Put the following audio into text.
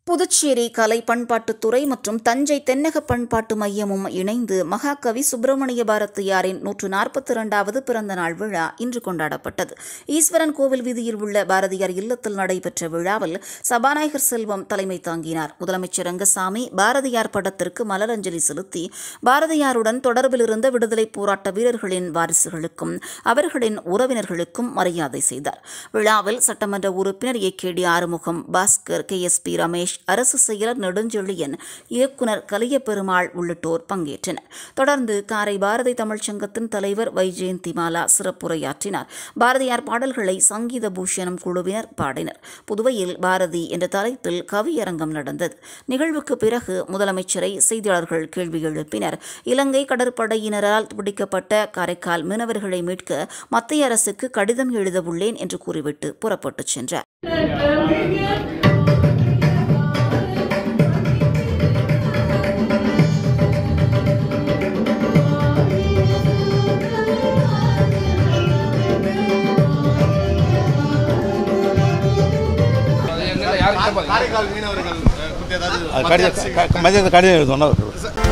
புதுச்சேரி கலை பண்பாட்டுத்துறை மற்றும் தஞ்சை தென்னக பண்பாட்டு மையமும் இணைந்து மகாகவி சுப்பிரமணிய பாரதியாரின் நூற்று நாற்பத்தி இரண்டாவது பிறந்த நாள் விழா இன்று கொண்டாடப்பட்டது ஈஸ்வரன் கோவில் வீதியில் உள்ள பாரதியார் இல்லத்தில் நடைபெற்ற விழாவில் சபாநாயகர் செல்வம் தலைமை தாங்கினார் முதலமைச்சர் ரங்கசாமி பாரதியார் படத்திற்கு மலரஞ்சலி செலுத்தி பாரதியாருடன் தொடர்பில் இருந்த விடுதலை போராட்ட வீரர்களின் வாரிசுகளுக்கும் அவர்களின் உறவினர்களுக்கும் மரியாதை செய்தார் விழாவில் சட்டமன்ற உறுப்பினர் A K T Arumugam Bhaskar K S P Ramesh அரசு செயலர் நெடுஞ்செழியன் இயக்குனர் கலியபெருமாள் உள்ளிட்டோர் பங்கேற்றனர் தொடர்ந்து காரை பாரதி தமிழ்ச் சங்கத்தின் தலைவர் வைஜெயந்திமாலா சிறப்புரையாற்றினார் பாரதியார் பாடல்களை சங்கீத பூஷணம் குழுவினர் பாடினர் புதுவையில் பாரதி என்ற தலைப்பில் கவியரங்கம் நடந்தது நிகழ்வுக்கு பிறகு முதலமைச்சரை செய்தியாளர்கள் கேள்வி எழுப்பினர் இலங்கை கடற்படையினரால் பிடிக்கப்பட்ட காரைக்கால் மீனவர்களை மீட்க மத்திய அரசுக்கு கடிதம் எழுத உள்ளேன் என்று கூறிவிட்டு புறப்பட்டுச் சென்றார் அது என்னன்னா யாருக்கு தெரியாது. காரைக்கால் மீனவர்கள் அஹ், குறித்து ஏதாவது அது கடிதம் க- க- மதியத்தை கடிதம் எழுதணும்